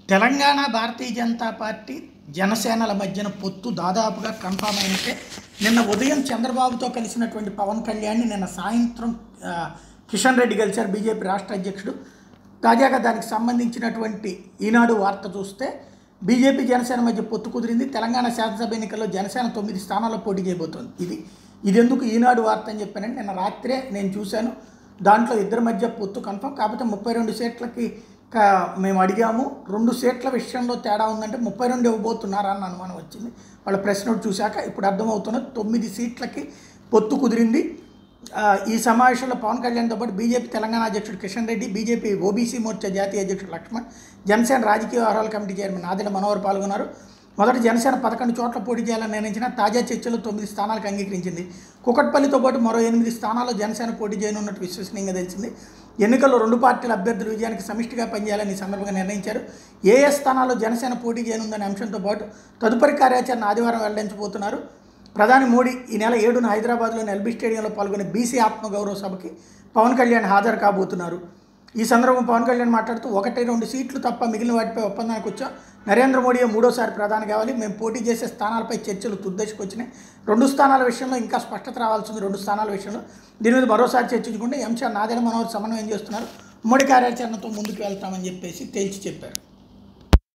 Telangana Bharatiya Janata party జనసేనల మధ్యన పొత్తు దాదాపుగా కన్ఫామ్ అయినట్టే నిన్న ఉదయం చంద్రబాబుతో కలిసినటువంటి పవన్ కళ్యాణ్ నిన్న సాయంత్రం ఆ, కిషన్ రెడ్డి కలిశారు బీజేపీ రాష్ట్ర అధ్యక్షుడు తాజాగా దానికి సంబంధించినటువంటి ఈనాడు వార్త చూస్తే బీజేపీ జనసేన మధ్య పొత్తు కుదిరింది తెలంగాణ శాసనసభ ఎన్నికల్లో జనసేన తొమ్మిది స్థానాల్లో పోటీ చేయబోతోంది ఇది ఇది ఎందుకు ఈనాడు వార్త అని చెప్పానంటే నిన్న రాత్రే నేను చూశాను దాంట్లో ఇద్దరి మధ్య పొత్తు కన్ఫర్మ్ కాకపోతే ముప్పై రెండు సీట్లకి క- మేము అడిగాము రెండు సీట్ల విషయంలో తేడా ఉందంటే ముప్పై రెండు ఇవ్వబోతున్నారా అన్న అనుమానం వచ్చింది వాళ్ళ ప్రెస్ నోట్ చూశాక ఇప్పుడు అర్థమవుతున్నది తొమ్మిది సీట్లకి పొత్తు కుదిరింది ఆ, ఈ సమావేశంలో పవన్ కళ్యాణ్తో పాటు బీజేపీ తెలంగాణ అధ్యక్షుడు కిషన్ రెడ్డి బీజేపీ ఓబీసీ మోర్చా జాతీయ అధ్యక్షుడు లక్ష్మణ్ జనసేన రాజకీయ వ్యవహారాల కమిటీ చైర్మన్ నాదెల మనోహర్ పాల్గొన్నారు మొదట జనసేన పదకొండు చోట్ల పోటీ చేయాలని నిర్ణయించిన తాజా చర్చలో తొమ్మిది స్థానాలకు అంగీకరించింది కుకట్పల్లితో పాటు మరో ఎనిమిది స్థానాల్లో జనసేన పోటీ చేయనున్నట్టు విశ్వసనీయంగా తెలిసింది ఎన్నికల్లో రెండు పార్టీల అభ్యర్థుల విజయానికి సమిష్టిగా పనిచేయాలని ఈ సందర్భంగా నిర్ణయించారు ఏ ఏ స్థానాల్లో జనసేన పోటీ చేయనుందనే అంశంతో పాటు తదుపరి కార్యాచరణ ఆదివారం వెల్లడించబోతున్నారు ప్రధాని మోడీ ఈ నెల ఏడున హైదరాబాద్లోని ఎల్బీ స్టేడియంలో పాల్గొనే బీసీ ఆత్మగౌరవ సభకి పవన్ కళ్యాణ్ హాజరు కాబోతున్నారు ఈ సందర్భం పవన్ కళ్యాణ్ మాట్లాడుతూ ఒకటి రెండు సీట్లు తప్ప మిగిలిన వాటిపై ఒప్పందానికి వచ్చాం నరేంద్ర మోడీ మూడోసారి ప్రధాని కావాలి మేము పోటీ చేసే స్థానాలపై చర్చలు తుద్దశకు వచ్చినాయి రెండు స్థానాల విషయంలో ఇంకా స్పష్టత రావాల్సింది రెండు స్థానాల విషయంలో దీని మీద మరోసారి చర్చించుకుంటే ఈ అంశాన్ని నాదేన మనోహర్ సమన్వయం చేస్తున్నారు ఉమ్మడి కార్యాచరణతో ముందుకు వెళ్తామని చెప్పేసి తేల్చి చెప్పారు